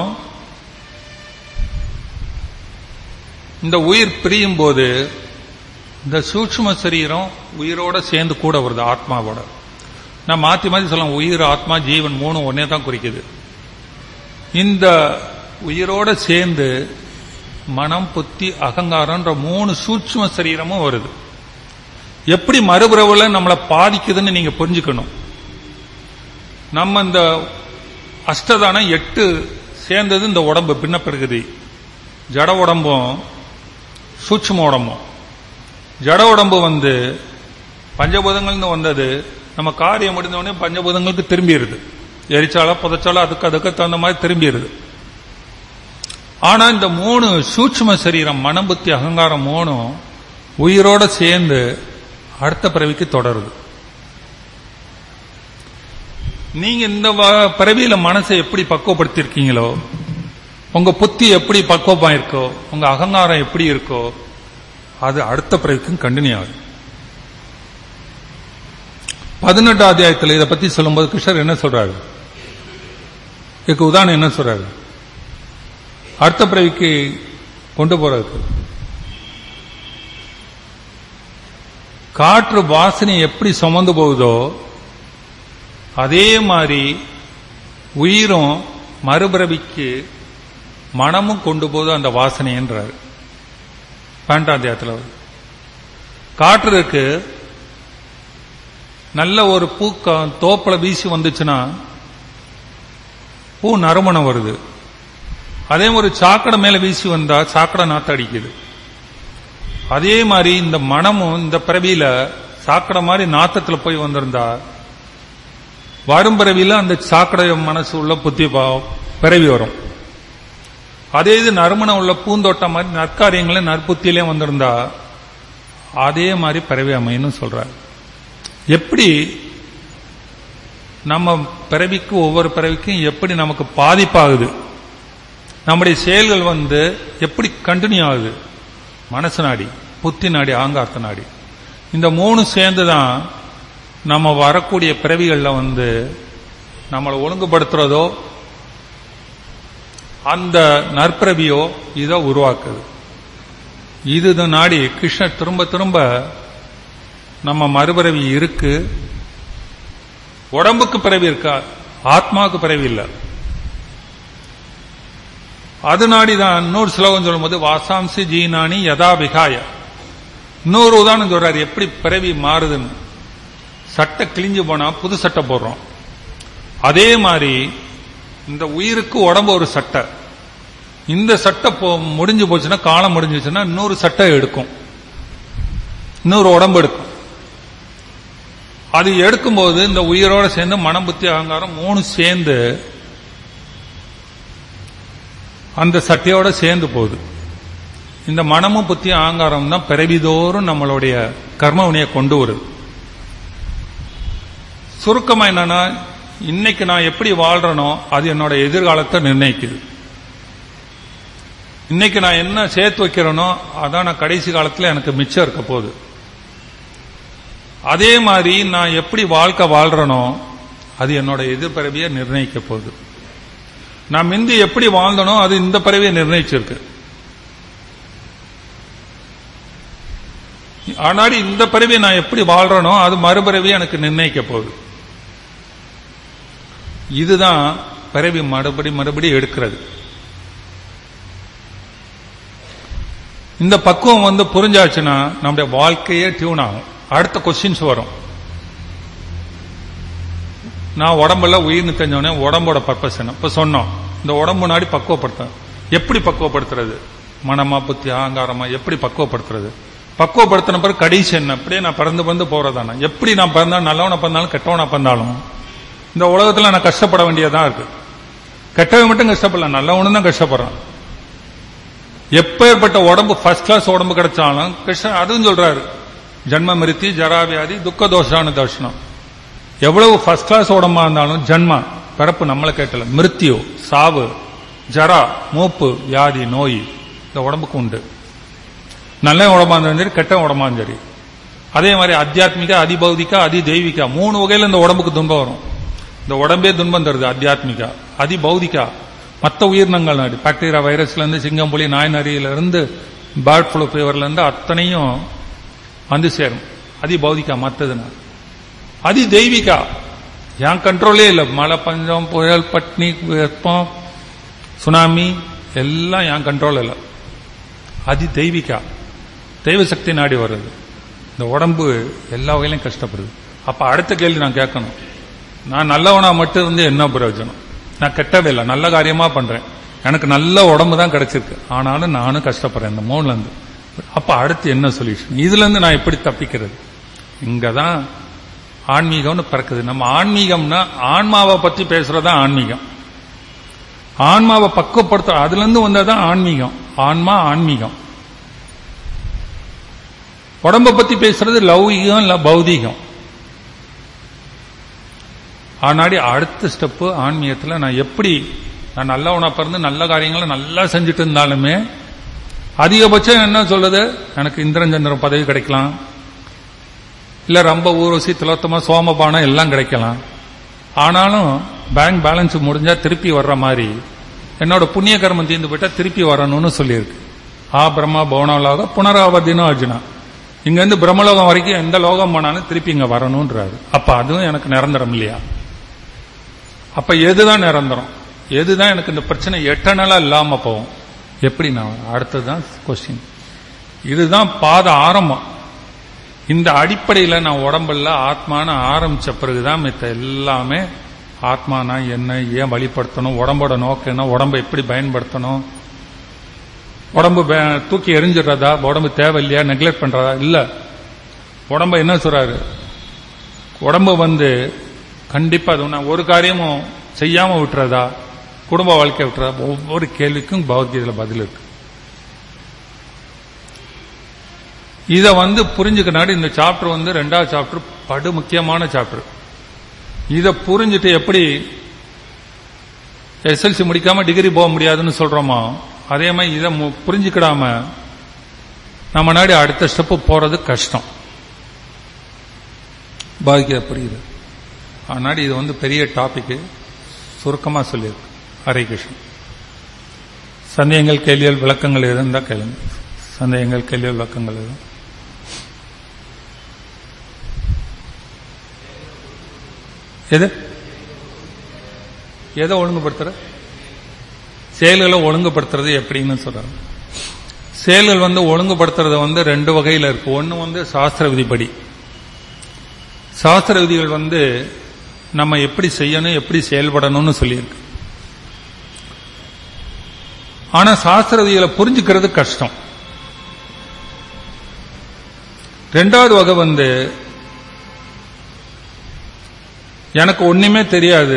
Speaker 1: இந்த உயிர் பிரியும் போது இந்த சூட்சும சரீரம் உயிரோட சேர்ந்து கூட வருது ஆத்மாவோட நான் மாத்தி மாத்தி சொல்லலாம் உயிர் ஆத்மா ஜீவன் மூணு ஒன்னே தான் குறிக்குது இந்த உயிரோட சேர்ந்து மனம் புத்தி அகங்காரம்ன்ற மூணு சூட்சும சரீரமும் வருது எப்படி மறுபிறவுல நம்மளை பாதிக்குதுன்னு நீங்க புரிஞ்சுக்கணும் நம்ம இந்த அஷ்டதானம் எட்டு சேர்ந்தது இந்த உடம்பு பின்ன பிரகிருதி ஜட உடம்பும் சூட்சும உடம்பும் ஜட உடம்பு வந்து பஞ்சபூதங்கள்னு வந்தது நம்ம காரியம் முடிந்தவொடனே பஞ்சபூதங்களுக்கு திரும்பிடுது எரிச்சாலோ புதைச்சாலோ அதுக்கு அதுக்கு தகுந்த மாதிரி திரும்பிடுது ஆனா இந்த மூணு சூட்சும சரீரம் மனம் புத்தி அகங்காரம் மூணும் உயிரோட சேர்ந்து அடுத்த பிறவிக்கு தொடருது நீங்க இந்த வ- பிறவியில மனசை எப்படி பக்குவப்படுத்திருக்கீங்களோ உங்க புத்தி எப்படி பக்குவமா இருக்கோ உங்க அகங்காரம் எப்படி இருக்கோ அது அடுத்த பிறவிக்கும் கண்டினியூ ஆகுது பதினெட்டாம் அத்தியாயத்தில் இதை பத்தி சொல்லும்போது கிருஷ்ணர் என்ன சொல்றாரு இதுக்கு உதாரணம் என்ன சொல்றாரு அடுத்த பிறவிக்கு கொண்டு போறதுக்கு காற்று வாசனை எப்படி சுமந்து போகுதோ அதே மாதிரி உயிரும் மறுபிறவிக்கு மனமும் கொண்டு போகுது அந்த வாசனைன்றாரு பன்னெண்டாம் வருது காற்று இருக்கு நல்ல ஒரு பூ க- தோப்புல வீசி வந்துச்சுன்னா பூ நறுமணம் வருது அதே ஒரு சாக்கடை மேல வீசி வந்தா சாக்கடை நாத்த அடிக்குது அதே மாதிரி இந்த மனமும் இந்த பிறவியில சாக்கடை மாதிரி நாத்தத்துல போய் வந்திருந்தா வரும் பிறவியில அந்த சாக்கடை மனசு உள்ள புத்தி பா- பிறவி வரும் அதே இது நறுமணம் உள்ள பூந்தோட்டம் மாதிரி நற்காரியங்களும் நற்புத்தியிலையும் வந்திருந்தா அதே மாதிரி பிறவி அமைன்னு சொல்றாரு எப்படி நம்ம பிறவிக்கு ஒவ்வொரு பிறவிக்கும் எப்படி நமக்கு பாதிப்பாகுது நம்முடைய செயல்கள் வந்து எப்படி கண்டினியூ ஆகுது மனசு நாடி புத்தி நாடி ஆங்கார்த்த நாடி இந்த மூணு சேர்ந்து தான் நம்ம வரக்கூடிய பிறவிகளில் வந்து நம்மளை ஒழுங்குபடுத்துறதோ அந்த நற்பிறவியோ இதை உருவாக்குது இது நாடி கிருஷ்ணர் திரும்ப திரும்ப நம்ம மறுபிறவி இருக்கு உடம்புக்கு பிறவி இருக்கா ஆத்மாவுக்கு பிறவி இல்லை அது நாடிதான் இன்னொரு ஸ்லோகம் சொல்லும்போது வாசாம்சி ஜீனானி யதா விகாய இன்னொரு உதாரணம் சொல்றாரு எப்படி பிறவி மாறுதுன்னு சட்டை கிழிஞ்சு போனா புது சட்டை போடுறோம் அதே மாதிரி இந்த உயிருக்கு உடம்பு ஒரு சட்டை இந்த சட்டை போ முடிஞ்சு போச்சுன்னா காலம் முடிஞ்சுச்சுன்னா இன்னொரு சட்டை எடுக்கும் இன்னொரு உடம்பு எடுக்கும் அது எடுக்கும்போது இந்த உயிரோட சேர்ந்து மனம் புத்தி அகங்காரம் மூணு சேர்ந்து அந்த சட்டையோட சேர்ந்து போகுது இந்த மனமும் புத்தி அகங்காரம் தான் பிறவிதோறும் நம்மளுடைய கர்ம வினையை கொண்டு வருது சுருக்கமா என்னன்னா இன்னைக்கு நான் எப்படி வாழ்றேனோ அது என்னோட எதிர்காலத்தை நிர்ணயிக்குது இன்னைக்கு நான் என்ன சேர்த்து வைக்கிறேனோ அதான் நான் கடைசி காலத்துல எனக்கு மிச்சம் இருக்க போகுது அதே மாதிரி நான் எப்படி வாழ்க்கை வாழ்றேனோ அது என்னோட எதிர்பிறவியை நிர்ணயிக்க போகுது நான் முந்தி எப்படி வாழ்ந்தனோ அது இந்த பிறவியை நிர்ணயிச்சிருக்கு ஆனாடி இந்த பிறவி நான் எப்படி வாழ்றேனோ அது மறுபிறவி எனக்கு நிர்ணயிக்க போகுது இதுதான் பிறவி மறுபடி மறுபடி எடுக்கிறது இந்த பக்குவம் வந்து புரிஞ்சாச்சுன்னா நம்முடைய வாழ்க்கையே டியூன் ஆகும் அடுத்த கொஸ்டின்ஸ் வரும் நான் உடம்புல உயிர்னு தெரிஞ்சவனே உடம்போட பர்பஸ் என்ன இப்ப சொன்னோம் இந்த உடம்பு நாடி பக்குவப்படுத்த எப்படி பக்குவப்படுத்துறது மனமா புத்தி அகங்காரமா எப்படி பக்குவப்படுத்துறது பக்குவப்படுத்தின பிறகு கடைசி என்ன அப்படியே நான் பிறந்து பிறந்து போறதானே எப்படி நான் பிறந்தாலும் நல்லவனை பிறந்தாலும் கெட்டவனா பிறந்தாலும் இந்த உலகத்துல நான் கஷ்டப்பட வேண்டியதா இருக்கு கெட்டவன் மட்டும் கஷ்டப்படல நல்லவனும் தான் கஷ்டப்படுறான் எப்பேற்பட்ட உடம்பு ஃபர்ஸ்ட் கிளாஸ் உடம்பு கிடைச்சாலும் கிருஷ்ணன் அதுவும் சொல்றாரு ஜன்ம மிருத்தி ஜராவியாதி துக்க தோஷான தர்ஷனம் எவ்வளவு ஃபர்ஸ்ட் கிளாஸ் உடம்பா இருந்தாலும் ஜன்மா பிறப்பு நம்மளை கேட்டல மிருத்யு சாவு ஜரா மூப்பு வியாதி நோய் இந்த உடம்புக்கு உண்டு நல்ல உடம்பா இருந்தாலும் சரி கெட்ட உடம்பா இருந்தாலும் சரி அதே மாதிரி அத்தியாத்மிகா அதிபௌதிகா அதி தெய்வீகா மூணு வகையில இந்த உடம்புக்கு துன்பம் வரும் இந்த உடம்பே துன்பம் தருது அத்தியாத்மிகா அதி பௌதிகா மற்ற உயிரினங்கள் நாடு பாக்டீரியா வைரஸ்ல இருந்து சிங்கம்புலி நாய் நரியில இருந்து பேர்ட் ஃப்ளூ ஃபீவர்ல இருந்து அத்தனையும் வந்து சேரும் அதி பௌதிகா மற்றதுன்னா அதி தெய்வீகா என் கண்ட்ரோலே இல்லை மழை பஞ்சம் புயல் பட்னி வெப்பம் சுனாமி எல்லாம் என் கண்ட்ரோல் இல்லை அதி தெய்வீகா தெய்வ சக்தி நாடி வருது இந்த உடம்பு எல்லா வகையிலும் கஷ்டப்படுது அப்ப அடுத்த கேள்வி நான் கேட்கணும் நான் நல்லவனா மட்டும் இருந்து என்ன பிரயோஜனம் நான் கெட்டவே இல்லை நல்ல காரியமா பண்றேன் எனக்கு நல்ல உடம்பு தான் கிடைச்சிருக்கு ஆனாலும் நானும் கஷ்டப்படுறேன் இந்த மூணுல இருந்து அப்ப அடுத்து என்ன சொல்யூஷன் இதுல இருந்து நான் எப்படி தப்பிக்கிறது இங்கதான் ஆன்மீகம்னு பிறக்குது நம்ம ஆன்மீகம்னா ஆன்மாவை பத்தி பேசுறதா ஆன்மீகம் ஆன்மாவை பக்குவப்படுத்த அதுல இருந்து வந்ததுதான் ஆன்மீகம் ஆன்மா ஆன்மீகம் உடம்ப பத்தி பேசுறது லௌகிகம் இல்ல பௌதீகம் ஆனாடி அடுத்த ஸ்டெப்பு ஆன்மீகத்துல நான் எப்படி நான் நல்லவனா பிறந்து நல்ல காரியங்களை நல்லா செஞ்சுட்டு இருந்தாலுமே அதிகபட்சம் என்ன சொல்லுது எனக்கு இந்திரஞ்சந்திரம் பதவி கிடைக்கலாம் இல்ல ரொம்ப ஊர்வசி திலோத்தமா சோமபானம் எல்லாம் கிடைக்கலாம் ஆனாலும் பேங்க் பேலன்ஸ் முடிஞ்சா திருப்பி வர்ற மாதிரி என்னோட புண்ணிய கர்மம் தீர்ந்து போயிட்டா திருப்பி வரணும்னு சொல்லியிருக்கு ஆ பிரம்மா பவனலோக புனராவர்த்தினும் அர்ஜுனா இங்க இருந்து பிரம்மலோகம் வரைக்கும் எந்த லோகம் போனாலும் திருப்பி இங்க வரணும்ன்றாரு அப்ப அதுவும் எனக்கு நிரந்தரம் இல்லையா அப்ப எதுதான் நிரந்தரம் எதுதான் எனக்கு இந்த பிரச்சனை எட்டனலா இல்லாம போகும் எப்படி நான் அடுத்ததுதான் கொஸ்டின் இதுதான் பாத ஆரம்பம் இந்த அடிப்படையில நான் உடம்புல ஆத்மான ஆரம்பிச்ச பிறகுதான் மித்த எல்லாமே ஆத்மானா என்ன ஏன் வழிபடுத்தணும் உடம்போட நோக்கம் என்ன உடம்பை எப்படி பயன்படுத்தணும் உடம்பு பே- தூக்கி எரிஞ்சிடுறதா உடம்பு தேவையில்லையா நெக்லெக்ட் பண்றதா இல்ல உடம்ப என்ன சொல்றாரு உடம்பு வந்து கண்டிப்பா அது ஒண்ணு- ஒரு காரியமும் செய்யாம விட்டுறதா குடும்ப வாழ்க்கை விட்டுறதா ஒவ்வொரு கேள்விக்கும் பகவத்கீதையில பதில் இருக்கு இத வந்து புரிஞ்சுக்கனாடி இந்த சாப்டர் வந்து ரெண்டாவது சாப்டர் படு முக்கியமான சாப்டர் இத புரிஞ்சுட்டு எப்படி எஸ்எல்சி முடிக்காம டிகிரி போக முடியாதுன்னு சொல்றோமோ அதே மாதிரி இதை மு- புரிஞ்சுக்கிடாம நம்ம நாடி அடுத்த ஸ்டெப்பு போறது கஷ்டம் பாக்கிய புரியுது அதனால இது வந்து பெரிய டாபிக் சுருக்கமா சொல்லியிருக்கு ஹரே கிருஷ்ணன் சந்தேகங்கள் கேள்விகள் விளக்கங்கள் இருந்தா கேளுங்க சந்தேகங்கள் கேள்விகள் விளக்கங்கள் எதுவும் எது எதை ஒழுங்குபடுத்துற செயல்களை ஒழுங்குபடுத்துறது எப்படின்னு சொல்றாங்க செயல்கள் வந்து ஒழுங்குபடுத்துறது வந்து ரெண்டு வகையில இருக்கு ஒன்னு வந்து சாஸ்திர விதிப்படி சாஸ்திர விதிகள் வந்து நம்ம எப்படி செய்யணும் எப்படி செயல்படணும்னு சொல்லியிருக்கு ஆனா சாஸ்திர விதிகளை புரிஞ்சுக்கிறது கஷ்டம் ரெண்டாவது வகை வந்து எனக்கு ஒண்ணுமே தெரியாது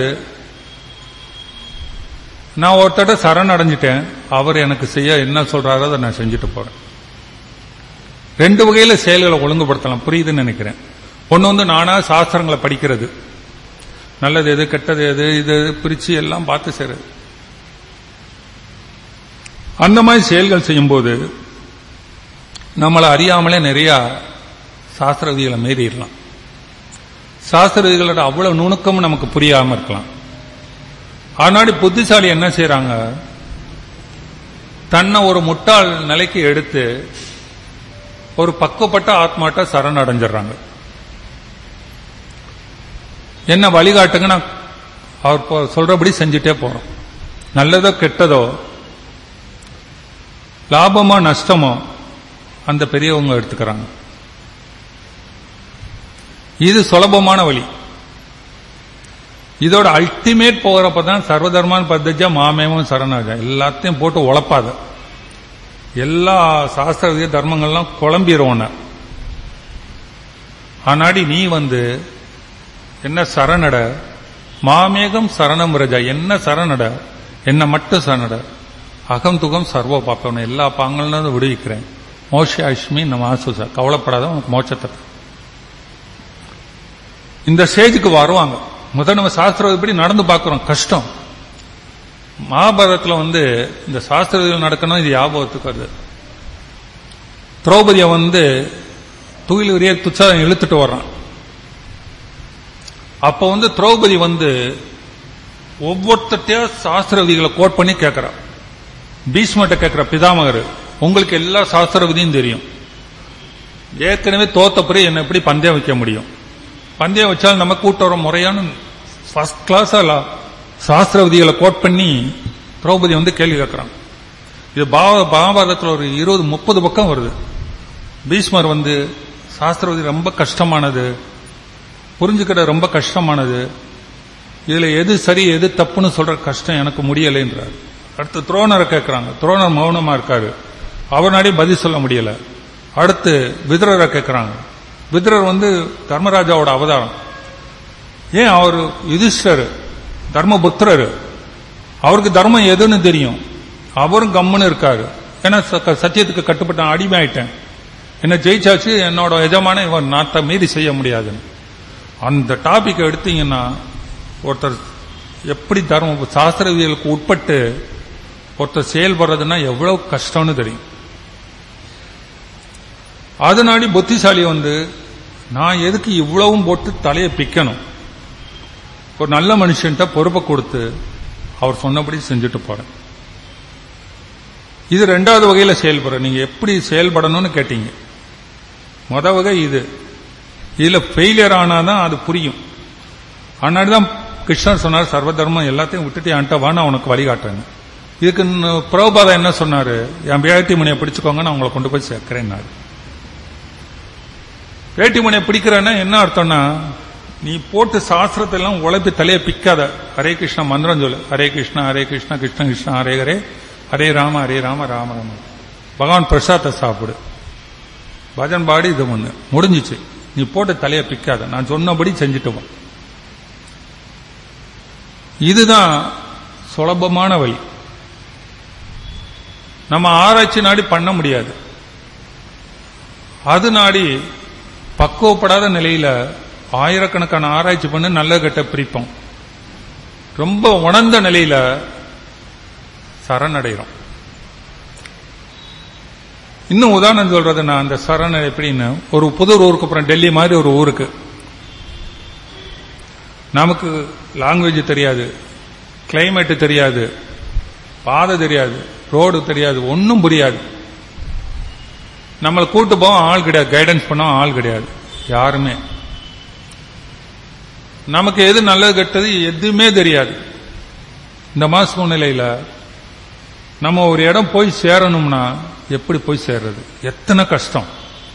Speaker 1: நான் ஒருத்தட்ட சரண் அடைஞ்சிட்டேன் அவர் எனக்கு செய்ய என்ன சொல்றாரோ அதை நான் செஞ்சுட்டு போறேன் ரெண்டு வகையில செயல்களை ஒழுங்குபடுத்தலாம் புரியுதுன்னு நினைக்கிறேன் ஒன்னு வந்து நானா சாஸ்திரங்களை படிக்கிறது நல்லது எது கெட்டது எது இது பிரிச்சு எல்லாம் பார்த்து செய்யறது அந்த மாதிரி செயல்கள் செய்யும்போது நம்மளை அறியாமலே நிறைய சாஸ்திர விதிகளை மீறிடலாம் சாஸ்திர விதிகளோட அவ்வளவு நுணுக்கமும் நமக்கு புரியாம இருக்கலாம் ஆனாடி புத்திசாலி என்ன செய்றாங்க தன்னை ஒரு முட்டாள் நிலைக்கு எடுத்து ஒரு பக்குவப்பட்ட ஆத்மாட்ட சரண் அடைஞ்சிடுறாங்க என்ன வழிகாட்டுங்க நான் அவர் போ- சொல்றபடி செஞ்சுட்டே போறோம் நல்லதோ கெட்டதோ லாபமோ நஷ்டமோ அந்த பெரியவங்க எடுத்துக்கிறாங்க இது சுலபமான வழி இதோட அல்டிமேட் போகிறப்ப தான் சர்வதர்மான் பத்தஜா மாமேமும் சரணாஜா எல்லாத்தையும் போட்டு உழப்பாத எல்லா சாஸ்திர விதிய தர்மங்கள்லாம் குழம்பிடுவோன ஆனாடி நீ வந்து என்ன சரணட மாமேகம் சரணம் ரஜா என்ன சரணட என்ன மட்டும் சரணட அகம் துகம் சர்வ பாப்பவன் எல்லா பாங்களும் விடுவிக்கிறேன் மோஷ அஷ்மி நம்ம ஆசுசா கவலைப்படாத உனக்கு மோட்சத்தை தரேன். இந்த ஸ்டேஜுக்கு வருவாங்க முதல் நம்ம சாஸ்திரம் எப்படி நடந்து பார்க்கிறோம் கஷ்டம் மகாபாரதத்துல வந்து இந்த சாஸ்திர விதிகள் நடக்கணும் இது ஞாபகத்துக்கு வருது திரௌபதியை வந்து தூயில் உரிய துச்சாதம் இழுத்துட்டு வர்றான் அப்ப வந்து திரௌபதி வந்து ஒவ்வொருத்தையா சாஸ்திர விதிகளை கோட் பண்ணி கேட்கிறா பீஷ்மட்ட கேட்கிற பிதாமகர் உங்களுக்கு எல்லா சாஸ்திர விதியும் தெரியும் ஏற்கனவே தோத்த பிறகு என்ன எப்படி பந்தயம் வைக்க முடியும் பந்தயம் வச்சால் நம்ம கூட்ட வர முறையான ஃபர்ஸ்ட் கிளாஸ் சாஸ்திர விதிகளை கோட் பண்ணி திரௌபதி வந்து கேள்வி கேட்கிறான் இது பாவ- மகாபாரதத்தில் ஒரு இருபது முப்பது பக்கம் வருது பீஷ்மர் வந்து சாஸ்திர விதி ரொம்ப கஷ்டமானது புரிஞ்சுக்கிட ரொம்ப கஷ்டமானது இதுல எது சரி எது தப்புன்னு சொல்ற கஷ்டம் எனக்கு முடியலைன்றார் அடுத்து துரோணரை கேட்கிறாங்க துரோணர் மௌனமா இருக்காரு அவனாடி பதில் சொல்ல முடியல அடுத்து விதுரரை கேட்கிறாங்க விதுரர் வந்து தர்மராஜாவோட அவதாரம் ஏன் அவர் யுதிஷ்டர் தர்மபுத்திரர் அவருக்கு தர்மம் எதுன்னு தெரியும் அவரும் கம்முன்னு இருக்காரு ஏன்னா ச- சத்தியத்துக்கு கட்டுப்பட்ட அடிமை ஆயிட்டேன் என்ன ஜெயிச்சாச்சு என்னோட எஜமான இவன் நாட்டை மீறி செய்ய முடியாதுன்னு அந்த டாபிக் எடுத்தீங்கன்னா ஒருத்தர் எப்படி தர்மம் சாஸ்திரவியலுக்கு உட்பட்டு ஒருத்தர் செயல்படுறதுன்னா எவ்வளவு கஷ்டம்னு தெரியும் அதனாடி புத்திசாலி வந்து நான் எதுக்கு இவ்வளவும் போட்டு தலையை பிக்கணும் ஒரு நல்ல மனுஷன்ட்ட பொறுப்பை கொடுத்து அவர் சொன்னபடி செஞ்சுட்டு போறேன் இது ரெண்டாவது வகையில செயல்படுற நீங்க எப்படி செயல்படணும்னு கேட்டீங்க முத வகை இது இதுல ஃபெயிலியர் ஆனாதான் அது புரியும் அதனால தான் கிருஷ்ணர் சொன்னார் சர்வ தர்மம் எல்லாத்தையும் விட்டுட்டு என்கிட்ட வா நான் உனக்கு வழிகாட்டுறேன் இதுக்கு இன்னும் பிரபுபாதா என்ன சொன்னாரு என் வேட்டி முனையை பிடிச்சுக்கோங்க நான் உங்களை கொண்டு போய் சேர்க்கிறேன்னாரு வேட்டி முனையை பிடிக்கிறேன்னா என்ன அர்த்தம்னா நீ போட்டு சாஸ்திரத்தை எல்லாம் உழைப்பி தலையை பிக்காத ஹரே கிருஷ்ணா மந்திரம் சொல்லு ஹரே கிருஷ்ணா ஹரே கிருஷ்ணா கிருஷ்ண கிருஷ்ணா ஹரே ஹரே ஹரே ராம ஹரே ராம ராம ராம பகவான் பிரசாத்தை சாப்பிடு பஜன் பாடி இது ஒண்ணு முடிஞ்சிச்சு நீ போட்டு தலையை பிக்காத நான் சொன்னபடி செஞ்சுட்டு வா இதுதான் சுலபமான வழி நம்ம ஆராய்ச்சி நாடி பண்ண முடியாது அது நாடி பக்குவப்படாத நிலையில ஆயிரக்கணக்கான ஆராய்ச்சி பண்ணி நல்ல கெட்ட பிரிப்போம் ரொம்ப உணர்ந்த நிலையில சரணடைகிறோம் இன்னும் உதாரணம் சொல்றது நான் அந்த சரணடை எப்படின்னு ஒரு புது ஊருக்கு அப்புறம் டெல்லி மாதிரி ஒரு ஊருக்கு நமக்கு லாங்குவேஜ் தெரியாது கிளைமேட் தெரியாது பாதை தெரியாது ரோடு தெரியாது ஒன்றும் புரியாது நம்மளை கூட்டு போவோம் ஆள் கிடையாது கைடன்ஸ் பண்ண ஆள் கிடையாது யாருமே நமக்கு எது நல்லது கெட்டது எதுவுமே தெரியாது இந்த மாதிரி சூழ்நிலையில நம்ம ஒரு இடம் போய் சேரணும்னா எப்படி போய் சேர்றது எத்தனை கஷ்டம்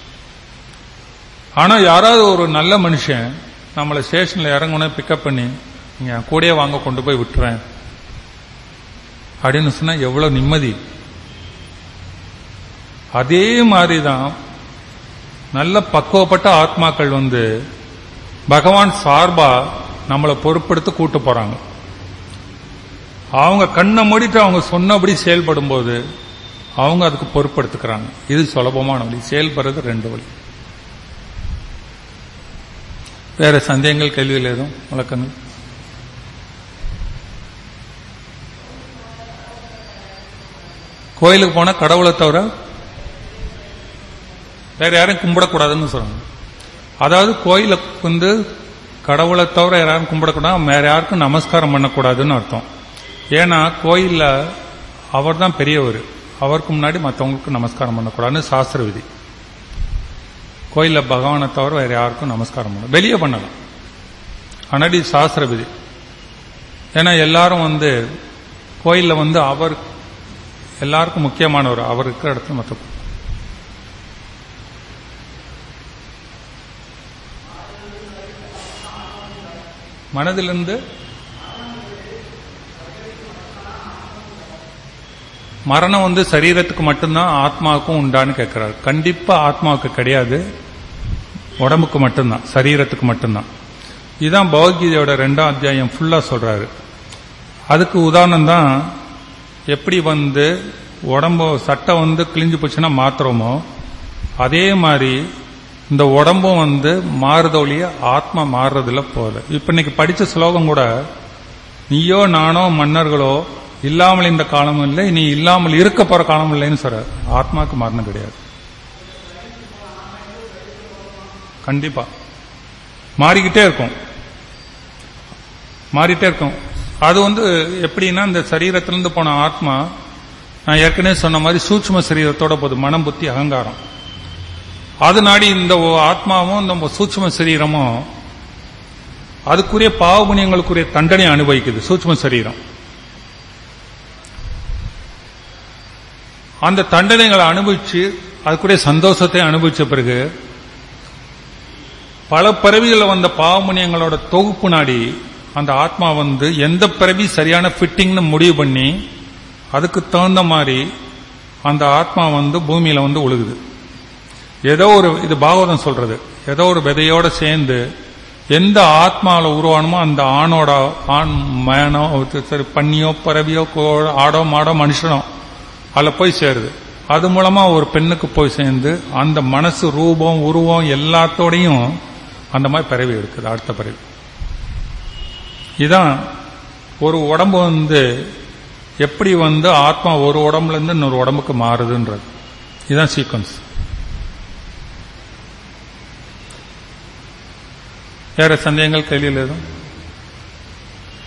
Speaker 1: ஆனா யாராவது ஒரு நல்ல மனுஷன் நம்மளை ஸ்டேஷன்ல இறங்கணும் பிக்கப் பண்ணி நீங்க என் கூடயே வாங்க கொண்டு போய் விட்டுறேன் அப்படின்னு சொன்னா எவ்வளவு நிம்மதி அதே மாதிரிதான் நல்ல பக்குவப்பட்ட ஆத்மாக்கள் வந்து பகவான் சார்பா நம்மளை பொறுப்படுத்தி கூட்டு போறாங்க அவங்க கண்ணை மூடிட்டு அவங்க சொன்னபடி செயல்படும் போது அவங்க அதுக்கு பொறுப்படுத்துக்கிறாங்க இது சுலபமான வழி செயல்படுறது ரெண்டு வழி வேற சந்தேகங்கள் கேள்விகள் எதுவும் வழக்கங்கள் கோயிலுக்கு போனா கடவுளை தவிர வேற யாரும் கும்பிடக்கூடாதுன்னு சொல்றாங்க அதாவது கோயில வந்து கடவுளை தவிர யாரும் கும்பிடக்கூடாது வேற யாருக்கும் நமஸ்காரம் பண்ணக்கூடாதுன்னு அர்த்தம் ஏன்னா கோயில்ல அவர் தான் பெரியவர் அவருக்கு முன்னாடி மற்றவங்களுக்கு நமஸ்காரம் பண்ணக்கூடாதுன்னு சாஸ்திர விதி கோயில்ல பகவானை தவிர வேற யாருக்கும் நமஸ்காரம் பண்ண வெளியே பண்ணலாம் ஆனால் இது சாஸ்திர விதி ஏன்னா எல்லாரும் வந்து கோயில்ல வந்து அவர் எல்லாருக்கும் முக்கியமானவர் அவர் இருக்கிற இடத்துல மற்ற மனதிலிருந்து மரணம் வந்து சரீரத்துக்கு மட்டும்தான் ஆத்மாவுக்கும் உண்டான்னு கேட்கிறார் கண்டிப்பா ஆத்மாவுக்கு கிடையாது உடம்புக்கு மட்டும்தான் சரீரத்துக்கு மட்டும்தான் இதுதான் பகவத்கீதையோட ரெண்டாம் அத்தியாயம் ஃபுல்லா சொல்றாரு அதுக்கு உதாரணம் தான் எப்படி வந்து உடம்பு சட்டை வந்து கிழிஞ்சு போச்சுன்னா மாத்துறோமோ அதே மாதிரி இந்த உடம்பும் வந்து மாறுதொழிய ஆத்மா மாறுறதுல போகல இப்ப இன்னைக்கு படிச்ச ஸ்லோகம் கூட நீயோ நானோ மன்னர்களோ இல்லாமல் இந்த காலமும் இல்லை நீ இல்லாமல் இருக்க போற காலம் இல்லைன்னு சொல்ற ஆத்மாக்கு மரணம் கிடையாது கண்டிப்பா மாறிக்கிட்டே இருக்கும் மாறிட்டே இருக்கும் அது வந்து எப்படின்னா இந்த சரீரத்திலிருந்து போன ஆத்மா நான் ஏற்கனவே சொன்ன மாதிரி சூட்சும சரீரத்தோட போது மனம் புத்தி அகங்காரம் அது நாடி இந்த ஆத்மாவும் இந்த சூட்சும சரீரமும் அதுக்குரிய பாவபுணியங்களுக்குரிய தண்டனை அனுபவிக்குது சூட்சும சரீரம் அந்த தண்டனைகளை அனுபவிச்சு அதுக்குரிய சந்தோஷத்தை அனுபவிச்ச பிறகு பல பிறவிகளில் வந்த பாவமுனியங்களோட தொகுப்பு நாடி அந்த ஆத்மா வந்து எந்த பிறவி சரியான ஃபிட்டிங்னு முடிவு பண்ணி அதுக்கு தகுந்த மாதிரி அந்த ஆத்மா வந்து பூமியில வந்து உழுகுது ஏதோ ஒரு இது பாகவதம் சொல்றது ஏதோ ஒரு விதையோட சேர்ந்து எந்த ஆத்மாவில் உருவானுமோ அந்த ஆணோட ஆண் மேனோ சரி பன்னியோ பறவையோ கோ- ஆடோ மாடோ மனுஷனோ அதில் போய் சேருது அது மூலமா ஒரு பெண்ணுக்கு போய் சேர்ந்து அந்த மனசு ரூபம் உருவம் எல்லாத்தோடையும் அந்த மாதிரி பிறவி எடுக்குது அடுத்த பிறவி இதான் ஒரு உடம்பு வந்து எப்படி வந்து ஆத்மா ஒரு உடம்புல இருந்து இன்னொரு உடம்புக்கு மாறுதுன்றது இதுதான் சீக்வன்ஸ் வேற சந்தேகங்கள் கேள்வியில் எதுவும்